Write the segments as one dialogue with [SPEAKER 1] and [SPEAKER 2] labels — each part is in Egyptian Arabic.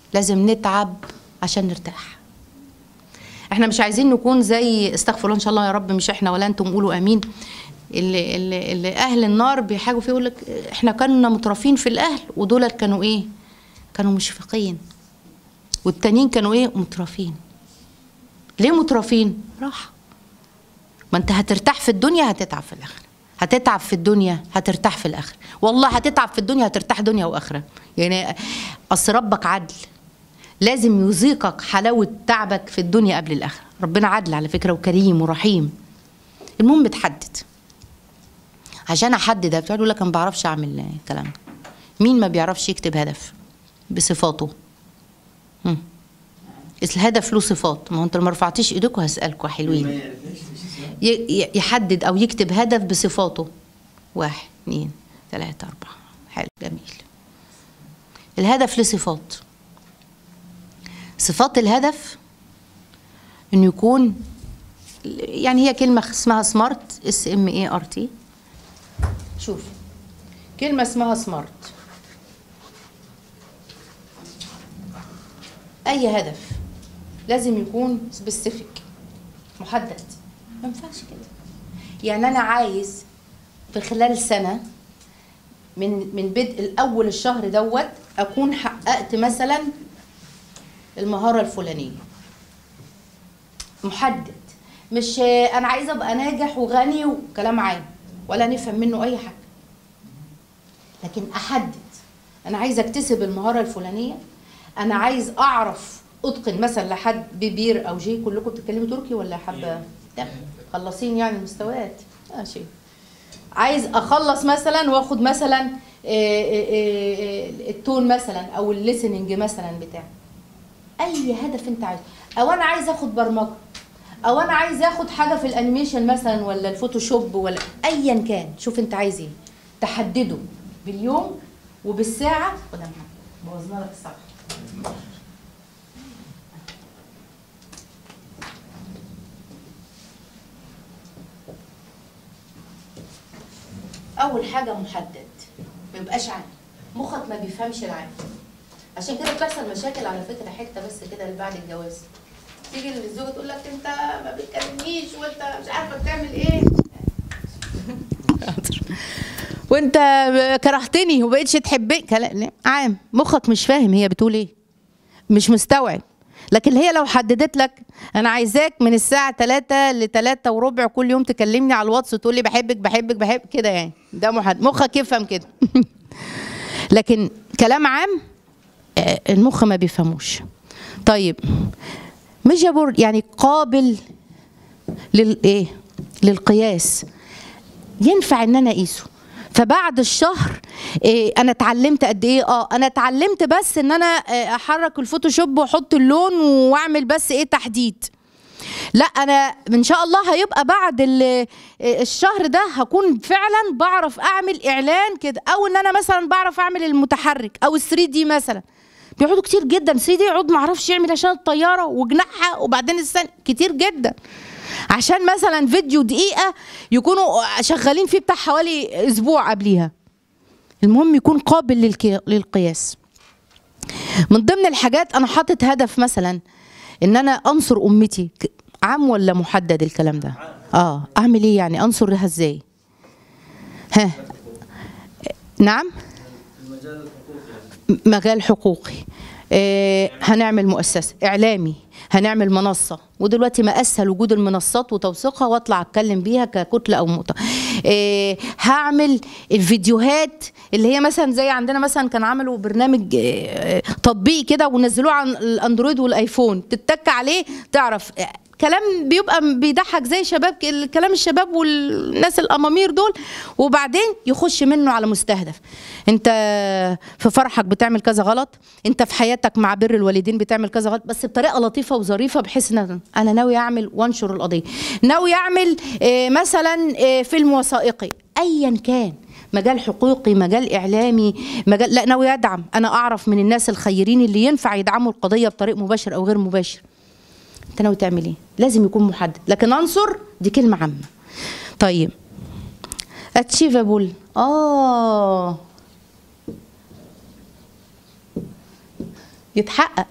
[SPEAKER 1] لازم نتعب عشان نرتاح احنا مش عايزين نكون زي استغفر الله ان شاء الله يا رب مش احنا ولا انتم قولوا امين اللي, اللي, اللي اهل النار بيحاجوا فيه يقول لك احنا كنا مترفين في الاهل ودول كانوا ايه كانوا مشفقين والتانيين كانوا ايه مترفين ليه مترفين راحه ما انت هترتاح في الدنيا هتتعب في الاخره هتتعب في الدنيا هترتاح في الاخره والله هتتعب في الدنيا هترتاح دنيا واخره يعني اصل ربك عدل لازم يذيقك حلاوه تعبك في الدنيا قبل الاخره ربنا عدل على فكره وكريم ورحيم المهم بتحدد عشان احدد بتقعد يقول لك انا ما بعرفش اعمل الكلام ده مين ما بيعرفش يكتب هدف بصفاته مم. الهدف له صفات ما هو انت لو ما رفعتيش ايديكوا هسالكوا حلوين ي- ي- يحدد او يكتب هدف بصفاته واحد اثنين ثلاثة أربعة حلو جميل الهدف له صفات صفات الهدف انه يكون يعني هي كلمة اسمها سمارت اس ام اي ار تي شوف كلمة اسمها سمارت أي هدف لازم يكون سبيسيفيك محدد ما ينفعش كده يعني أنا عايز في خلال سنة من من بدء الأول الشهر دوت أكون حققت مثلا المهارة الفلانية محدد مش أنا عايزة أبقى ناجح وغني وكلام عام ولا نفهم منه أي حاجة لكن احدد انا عايزه اكتسب المهاره الفلانيه انا عايز اعرف اتقن مثلا لحد بيبير او جي كلكم بتتكلموا تركي ولا حابه لا خلصين يعني المستويات ماشي عايز اخلص مثلا واخد مثلا آه، آه، آه، التون مثلا او الليسننج مثلا بتاع اي هدف انت عايزه او انا عايز اخد برمجه او انا عايز اخد حاجه في الانيميشن مثلا ولا الفوتوشوب ولا ايا كان شوف انت عايز ايه تحدده باليوم وبالساعه خد يا محمد بوظنا لك الساعه اول حاجه محدد ما يبقاش عام مخك ما بيفهمش العام عشان كده بتحصل مشاكل على فكره حته بس كده اللي بعد الجواز تيجي الزوجه تقول لك انت ما بتكلمنيش وانت مش عارفه بتعمل ايه وانت كرهتني وبقيتش تحبني كلام لا، عام مخك مش فاهم هي بتقول ايه مش مستوعب لكن هي لو حددت لك انا عايزاك من الساعه 3 ل 3 وربع كل يوم تكلمني على الواتس وتقول لي بحبك بحبك بحب كده يعني ده محدد مخك يفهم كده لكن كلام عام آه، المخ ما بيفهموش طيب ميجابور يعني قابل للايه للقياس ينفع ان انا اقيسه فبعد الشهر إيه انا اتعلمت قد ايه اه انا اتعلمت بس ان انا آه، احرك الفوتوشوب واحط اللون واعمل بس ايه تحديد لا انا ان شاء الله هيبقى بعد ال- الشهر ده هكون فعلا بعرف اعمل اعلان كده او ان انا مثلا بعرف اعمل المتحرك او ال 3 دي مثلا بيقعدوا كتير جدا 3 دي يقعد ما اعرفش يعمل عشان الطياره وجناحها وبعدين السنة كتير جدا عشان مثلا فيديو دقيقه يكونوا شغالين فيه بتاع حوالي اسبوع قبليها المهم يكون قابل للكي- للقياس من ضمن الحاجات انا حاطط هدف مثلا ان انا انصر امتي ك- عام ولا محدد الكلام ده اه اعمل ايه يعني انصرها ازاي ها نعم م- مجال حقوقي آه هنعمل مؤسسة إعلامي هنعمل منصة ودلوقتي ما أسهل وجود المنصات وتوثيقها وأطلع أتكلم بيها ككتلة أو مؤتمر آه هعمل الفيديوهات اللي هي مثلا زي عندنا مثلا كان عملوا برنامج آه تطبيق كده ونزلوه عن الأندرويد والآيفون تتك عليه تعرف آه، كلام بيبقى بيضحك زي شباب ك- كلام الشباب والناس الامامير دول وبعدين يخش منه على مستهدف انت في فرحك بتعمل كذا غلط انت في حياتك مع بر الوالدين بتعمل كذا غلط بس بطريقه لطيفه وظريفه بحيث ان انا ناوي اعمل وانشر القضيه ناوي اعمل آه، مثلا آه، فيلم وثائقي ايا كان مجال حقوقي مجال اعلامي مجال لا ناوي ادعم انا اعرف من الناس الخيرين اللي ينفع يدعموا القضيه بطريق مباشر او غير مباشر انت ناوي تعمل ايه لازم يكون محدد لكن انصر دي كلمه عامه طيب اتشيفابل اه يتحقق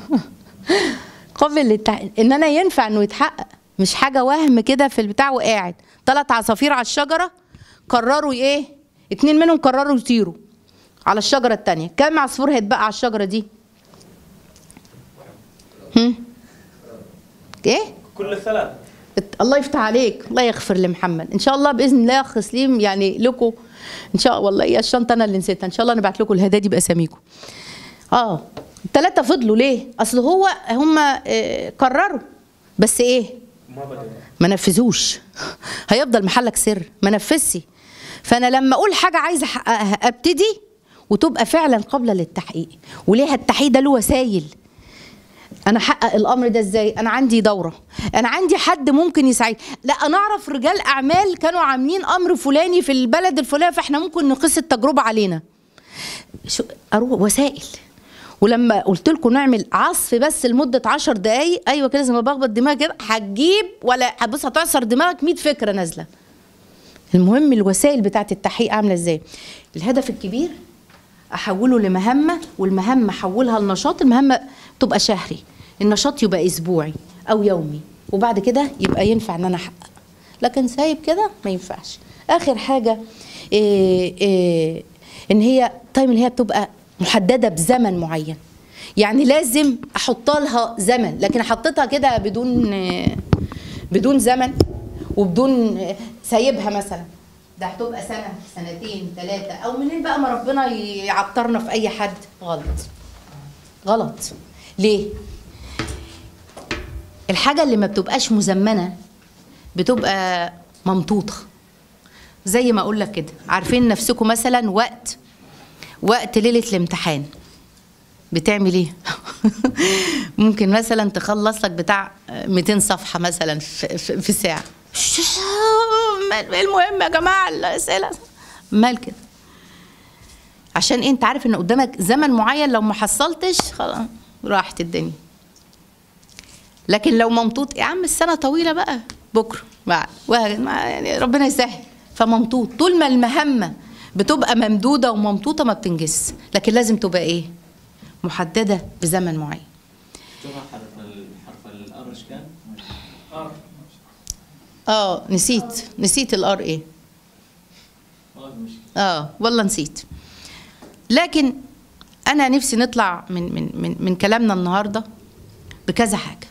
[SPEAKER 1] قابل للتحقيق ان انا ينفع انه يتحقق مش حاجه وهم كده في البتاع وقاعد ثلاث عصافير على الشجره قرروا ايه اتنين منهم قرروا يطيروا على الشجره التانية كم عصفور هيتبقى على الشجره دي هم؟ ايه
[SPEAKER 2] كل الثلاث
[SPEAKER 1] ات- الله يفتح عليك الله يغفر لمحمد ان شاء الله باذن الله يا اخ سليم يعني لكم ان شاء والله يا الشنطه انا اللي نسيتها ان شاء الله نبعت لكم الهدايا دي باساميكم اه الثلاثه فضلوا ليه اصل هو هم آه قرروا بس ايه
[SPEAKER 2] ما بدأ
[SPEAKER 1] ما نفذوش هيفضل محلك سر ما نفذش فانا لما اقول حاجه عايزه احققها ابتدي وتبقى فعلا قابله للتحقيق وليها التحقيق ده له وسايل انا احقق الامر ده ازاي انا عندي دوره انا عندي حد ممكن يساعد لا انا اعرف رجال اعمال كانوا عاملين امر فلاني في البلد الفلاني فاحنا ممكن نقيس التجربه علينا شو اروح وسائل ولما قلت لكم نعمل عصف بس لمده 10 دقايق ايوه كده زي ما بخبط دماغي كده هتجيب ولا هتبص هتعصر دماغك 100 فكره نازله المهم الوسائل بتاعت التحقيق عامله ازاي الهدف الكبير احوله لمهمه والمهمه احولها لنشاط المهمه تبقى شهري النشاط يبقى اسبوعي او يومي وبعد كده يبقى ينفع ان انا احقق لكن سايب كده ما ينفعش اخر حاجه إيه إيه ان هي تايم اللي هي بتبقى محدده بزمن معين يعني لازم احط لها زمن لكن حطيتها كده بدون آه، بدون زمن وبدون آه، سايبها مثلا ده هتبقى سنه سنتين ثلاثه او منين بقى ما ربنا يعطرنا في اي حد غلط غلط ليه الحاجه اللي ما بتبقاش مزمنه بتبقى ممطوطه زي ما اقول لك كده عارفين نفسكم مثلا وقت وقت ليله الامتحان بتعمل ايه ممكن مثلا تخلص لك بتاع 200 صفحه مثلا في, في, في ساعه المهم يا جماعه الاسئله مال كده عشان إيه؟ انت عارف ان قدامك زمن معين لو ما حصلتش خلاص راحت الدنيا لكن لو ممطوط يا عم السنه طويله بقى بكره بعد وهكذا ما- يعني ربنا يسهل فممطوط طول ما المهمه بتبقى ممدوده وممطوطه ما بتنجز لكن لازم تبقى ايه محدده بزمن معين
[SPEAKER 3] شوف حرف ال- حرف الار ايش كان؟
[SPEAKER 2] ار
[SPEAKER 1] اه نسيت نسيت الار ايه
[SPEAKER 3] ما في مشكله
[SPEAKER 1] اه والله نسيت لكن انا نفسي نطلع من من من, من كلامنا النهارده بكذا حاجه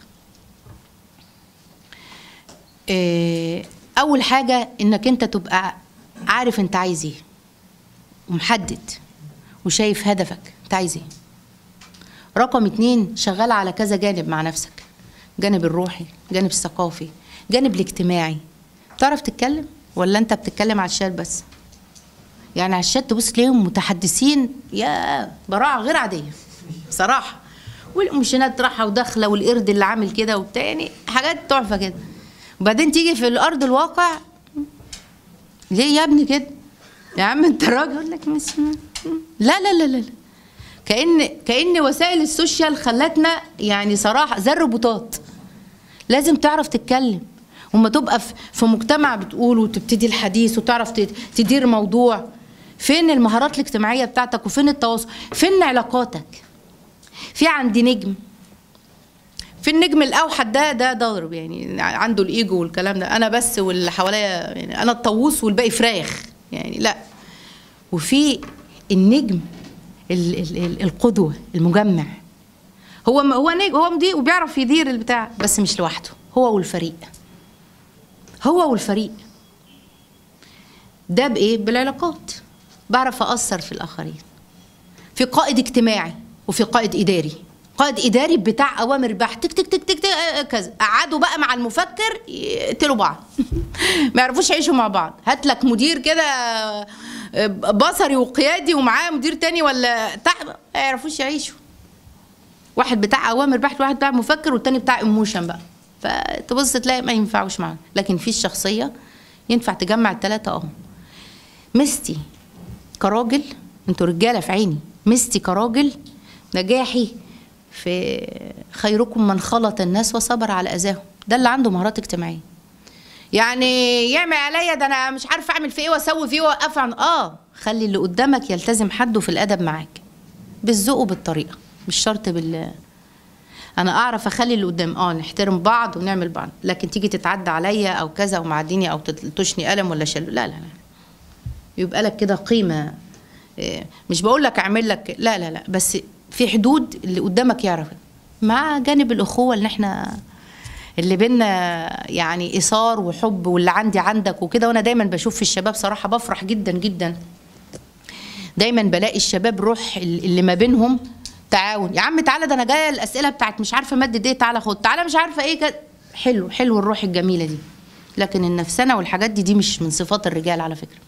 [SPEAKER 1] إيه اول حاجه انك انت تبقى عارف انت عايز ايه ومحدد وشايف هدفك انت عايز ايه رقم اتنين شغال على كذا جانب مع نفسك جانب الروحي جانب الثقافي جانب الاجتماعي تعرف تتكلم ولا انت بتتكلم على الشات بس يعني على الشات تبص تلاقيهم متحدثين يا براعه غير عاديه بصراحه والمشينات رايحه وداخله والقرد اللي عامل كده وبتاع يعني حاجات تحفه كده وبعدين تيجي في الارض الواقع ليه يا ابني كده يا عم انت راجل يقول لك مش لا لا لا لا لا. كان كان وسائل السوشيال خلتنا يعني صراحه زي الروبوتات لازم تعرف تتكلم وما تبقى في- في مجتمع بتقول وتبتدي الحديث وتعرف ت- تدير موضوع فين المهارات الاجتماعيه بتاعتك وفين التواصل فين علاقاتك في عندي نجم في النجم الاوحد ده ده ضارب يعني عنده الايجو والكلام ده انا بس واللي حواليا يعني انا الطاووس والباقي فراخ يعني لا وفي النجم ال ال ال القدوه المجمع هو هو نجم هو مدير وبيعرف يدير البتاع بس مش لوحده هو والفريق هو والفريق ده بايه بالعلاقات بعرف اثر في الاخرين في قائد اجتماعي وفي قائد اداري قائد اداري بتاع اوامر بح تك تك تك تك, تك آه، كذا قعدوا بقى مع المفكر يقتلوا بعض ما يعرفوش يعيشوا مع بعض هات لك مدير كده آه، بصري وقيادي ومعاه مدير تاني ولا تحت ما يعرفوش يعيشوا واحد بتاع اوامر بحث واحد بتاع مفكر والتاني بتاع ايموشن بقى فتبص تلاقي ما ينفعوش معاه لكن في الشخصيه ينفع تجمع الثلاثه اه مستي كراجل انتوا رجاله في عيني مستي كراجل نجاحي في خيركم من خلط الناس وصبر على اذاهم ده اللي عنده مهارات اجتماعيه يعني يعمل عليا ده انا مش عارفه اعمل في ايه واسوي في ايه واوقف عن اه خلي اللي قدامك يلتزم حده في الادب معاك بالذوق وبالطريقه مش شرط بال انا اعرف اخلي اللي قدام اه نحترم بعض ونعمل بعض لكن تيجي تتعدى عليا او كذا ومعديني او تلطشني قلم ولا شل لا لا لا يبقى لك كده قيمه إيه، مش بقول لك اعمل لك لا لا لا بس في حدود اللي قدامك يعرف مع جانب الاخوه اللي احنا اللي بينا يعني ايثار وحب واللي عندي عندك وكده وانا دايما بشوف في الشباب صراحه بفرح جدا جدا دايما بلاقي الشباب روح اللي ما بينهم تعاون يا عم تعالى ده انا جايه الاسئله بتاعت مش عارفه ماده ايه تعالى خد تعالى مش عارفه ايه كده حلو حلو الروح الجميله دي لكن النفسنه والحاجات دي دي مش من صفات الرجال على فكره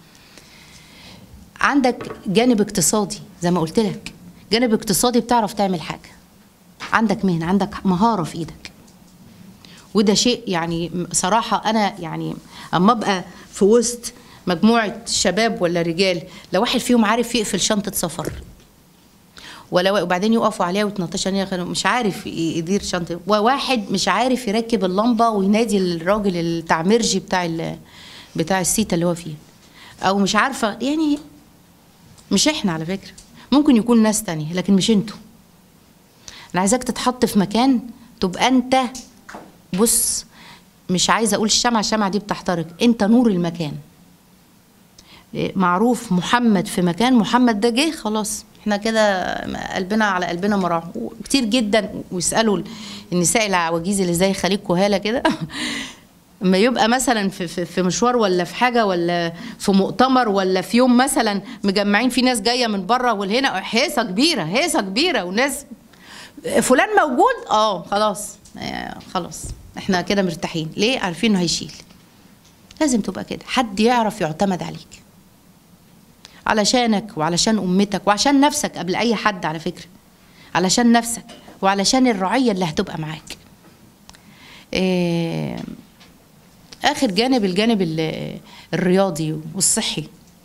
[SPEAKER 1] عندك جانب اقتصادي زي ما قلت لك جانب اقتصادي بتعرف تعمل حاجه عندك مهنه عندك مهاره في ايدك وده شيء يعني صراحه انا يعني اما ابقى في وسط مجموعه شباب ولا رجال لو واحد فيهم عارف يقفل شنطه سفر ولا وبعدين يقفوا عليها ويتنطشوا عليها كانوا مش عارف يدير شنطه وواحد مش عارف يركب اللمبه وينادي الراجل التعميرجي بتاع ال- بتاع السيتا اللي هو فيه او مش عارفه يعني مش احنا على فكره ممكن يكون ناس تانية لكن مش انتوا انا عايزاك تتحط في مكان تبقى انت بص مش عايزه اقول الشمعة الشمعة دي بتحترق انت نور المكان إيه، معروف محمد في مكان محمد ده جه خلاص احنا كده قلبنا على قلبنا مراح كتير جدا ويسالوا النساء العواجيز اللي زي خليج كهاله كده اما يبقى مثلا في, في, في مشوار ولا في حاجه ولا في مؤتمر ولا في يوم مثلا مجمعين في ناس جايه من بره والهنا هيصه كبيره هيصه كبيره وناس فلان موجود اه خلاص آه خلاص احنا كده مرتاحين ليه عارفين انه هيشيل لازم تبقى كده حد يعرف يعتمد عليك علشانك وعلشان امتك وعشان نفسك قبل اي حد على فكره علشان نفسك وعلشان الرعيه اللي هتبقى معاك إيه اخر جانب الجانب ال- الرياضي والصحي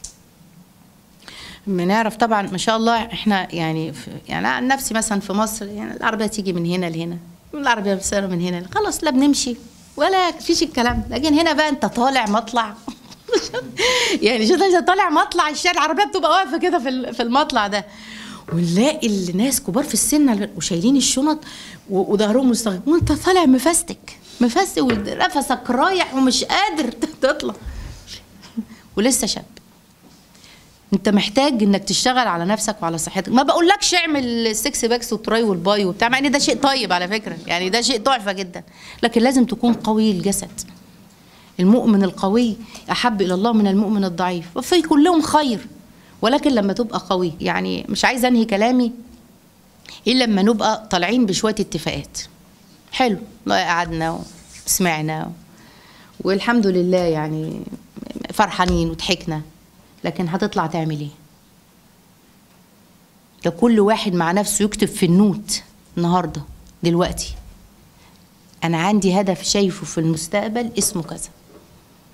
[SPEAKER 1] بنعرف طبعا ما شاء الله احنا يعني في يعني عن نفسي مثلا في مصر يعني العربيه تيجي من هنا لهنا العربيه بتسير من هنا خلاص لا بنمشي ولا فيش الكلام ده. لكن هنا بقى انت طالع مطلع يعني شوف انت طالع مطلع الشارع العربيه بتبقى واقفه كده في ال- في المطلع ده ونلاقي الناس كبار في السن وشايلين الشنط و- وظهرهم مستغرب وانت طالع مفستك مفستك ونفسك رايح ومش قادر تطلع ولسه شاب انت محتاج انك تشتغل على نفسك وعلى صحتك ما بقولكش اعمل السكس باكس والتراي والباي وبتاع مع ان ده شيء طيب على فكره يعني ده شيء تحفه جدا لكن لازم تكون قوي الجسد المؤمن القوي احب الى الله من المؤمن الضعيف وفي كلهم خير ولكن لما تبقى قوي يعني مش عايزه انهي كلامي الا لما نبقى طالعين بشويه اتفاقات حلو والله قعدنا وسمعنا والحمد لله يعني فرحانين وضحكنا لكن هتطلع تعمل ايه ده كل واحد مع نفسه يكتب في النوت النهارده دلوقتي انا عندي هدف شايفه في المستقبل اسمه كذا